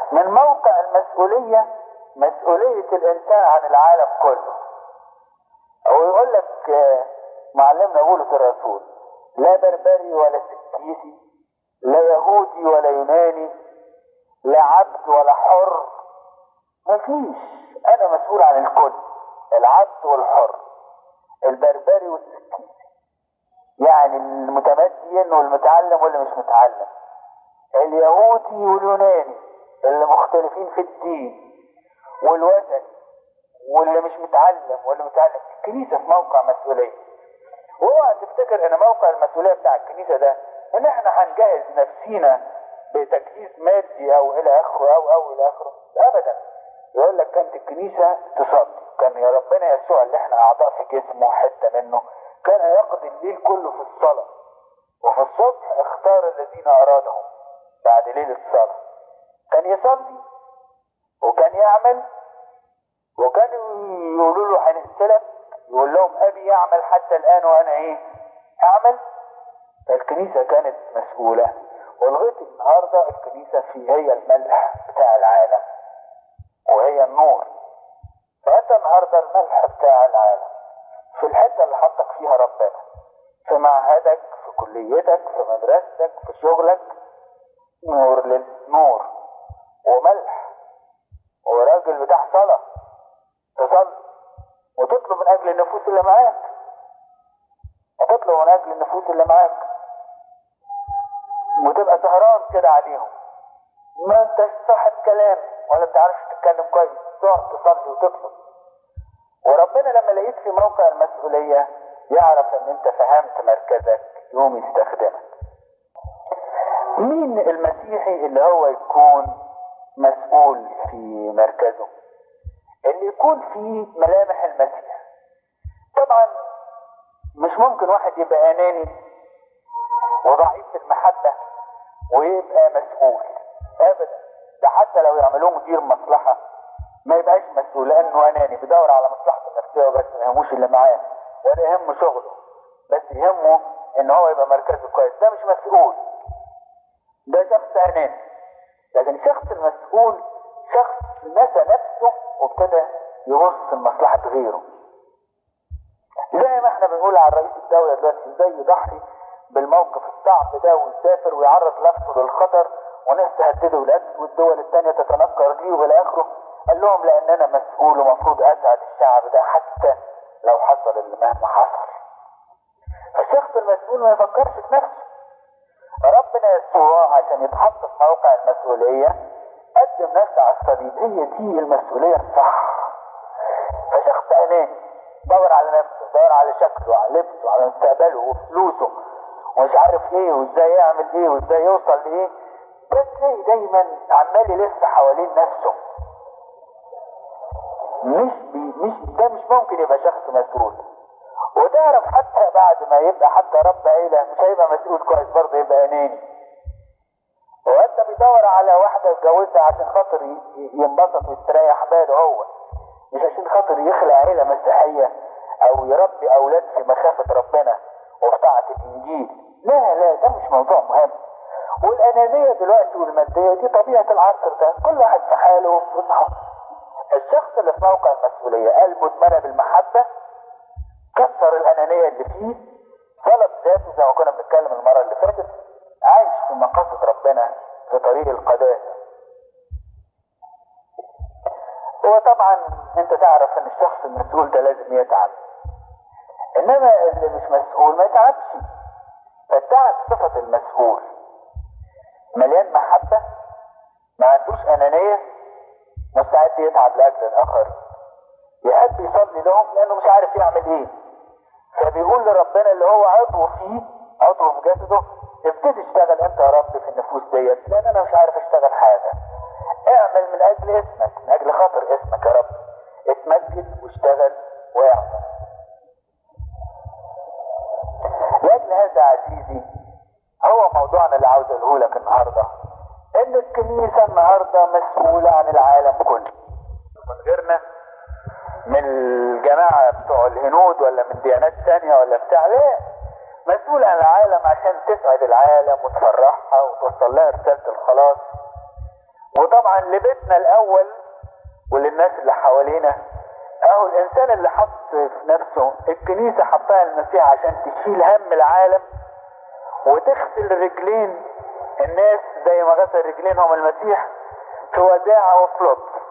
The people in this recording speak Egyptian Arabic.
من موقع المسؤولية مسؤولية الإنسان عن العالم كله أو يقول لك آه، معلمنا بولس الرسول لا بربري ولا سكيسي لا يهودي ولا يوناني لا عبد ولا حر مفيش أنا مسؤول عن الكل العبد والحر البربري والسكيسي يعني المتمدين والمتعلم واللي مش متعلم اليهودي واليوناني اللي مختلفين في الدين والوثني واللي مش متعلم واللي متعلم الكنيسة في موقع مسؤولية واوعى تفتكر ان موقع المسؤولية بتاع الكنيسة ده ان احنا هنجهز نفسينا بتجهيز مادي او الى اخره او او الى اخره ابدا يقول لك كانت الكنيسة تصلي كان يا ربنا يسوع اللي احنا اعضاء في جسمه حتة منه كان يقضي الليل كله في الصلاة وفي الصبح اختار الذين ارادهم بعد ليلة الصلاة كان يصلي وكان يعمل وكانوا يقولوا له هنقتلك يقول لهم ابي يعمل حتى الان وانا ايه اعمل الكنيسة كانت مسؤولة ولغاية النهاردة الكنيسة في هي الملح بتاع العالم وهي النور فأنت النهاردة الملح بتاع العالم في الحتة اللي حطك فيها ربنا في معهدك في كليتك في مدرستك في شغلك نور للنور وملح وراجل بتاع صلاة تصلي وتطلب من أجل النفوس اللي معاك وتطلب من أجل النفوس اللي معاك وتبقى سهران كده عليهم ما انتش صاحب كلام ولا بتعرفش تتكلم كويس تقعد تصلي وتطلب وربنا لما لقيت في موقع المسؤولية يعرف ان انت فهمت مركزك يوم يستخدمك مين المسيحي اللي هو يكون مسؤول في مركزه اللي يكون فيه ملامح المسيح طبعا مش ممكن واحد يبقى اناني وضعيف في المحبة ويبقى مسؤول ابدا ده حتى لو يعملوه مدير مصلحة ما يبقاش مسؤول لانه اناني بيدور على مصلحته النفسية وبس ما يهموش اللي معاه ولا يهمه شغله بس يهمه ان هو يبقى مركزه كويس ده مش مسؤول ده شخص اناني لكن الشخص المسؤول شخص نسى نفسه وابتدى يبص لمصلحة غيره زي ما احنا بنقول على رئيس الدولة دلوقتي ازاي يضحي بالموقف الصعب ده ويسافر ويعرض نفسه للخطر وناس تهدده بالقتل والدول التانية تتنكر ليه والى اخره قال لهم لان انا مسؤول ومفروض اسعد الشعب ده حتى لو حصل اللي مهما حصل الشخص المسؤول ما يفكرش في نفسه ربنا يسوع عشان يتحط في موقع المسؤولية قدم نفسه على الصليب هي دي المسؤولية الصح فشخص اناني دور على نفسه دور على شكله وعلى لبسه وعلى مستقبله وفلوسه ومش عارف ايه وازاي يعمل ايه وازاي يوصل لايه بس تلاقي دايما عمال يلف حوالين نفسه مش بي مش ده مش ممكن يبقى شخص مسؤول وتعرف حتى بعد ما يبقى حتى رب عيلة مش هيبقى مسؤول كويس برضه يبقى اناني وانت بيدور على واحدة يتجوزها عشان خاطر ي- ينبسط ويستريح باله هو مش عشان خاطر يخلق عيلة مسيحية او يربي اولاد في مخافة ربنا وفي طاعة الانجيل لا لا ده مش موضوع مهم والانانية دلوقتي والمادية دي طبيعة العصر ده كل واحد في حاله وفي وضعه الشخص اللي في موقع المسؤولية قلبه اتملى بالمحبة كسر الأنانية اللي فيه طلب ذاته زي ما كنا بنتكلم المرة اللي فاتت عايش في مقاصد ربنا في طريق القداسة وطبعا انت تعرف ان الشخص المسؤول ده لازم يتعب انما اللي مش مسؤول ما يتعبش فالتعب صفة المسؤول مليان محبة ما عندوش أنانية مستعد يتعب لأجل الآخرين يحب يصلي لهم لأنه مش عارف يعمل إيه فبيقول لربنا اللي هو عضو فيه عضو في جسده ابتدي اشتغل انت يا رب في النفوس ديت لان انا مش عارف اشتغل حاجه اعمل من اجل اسمك من اجل خاطر اسمك يا رب اتمجد واشتغل واعمل لاجل هذا عزيزي هو موضوعنا اللي عاوز اقوله لك النهارده ان الكنيسه النهارده مسؤوله عن العالم كله من غيرنا من الجماعه بتوع الهنود ولا من ديانات تانية ولا بتاع لا مسؤول عن العالم عشان تسعد العالم وتفرحها وتوصل لها رساله الخلاص وطبعا طبعا لبيتنا الاول وللناس اللي حوالينا اهو الانسان اللي حط في نفسه الكنيسة حطها المسيح عشان تشيل هم العالم وتغسل رجلين الناس زي ما غسل رجلينهم المسيح في وداعة وفي لطف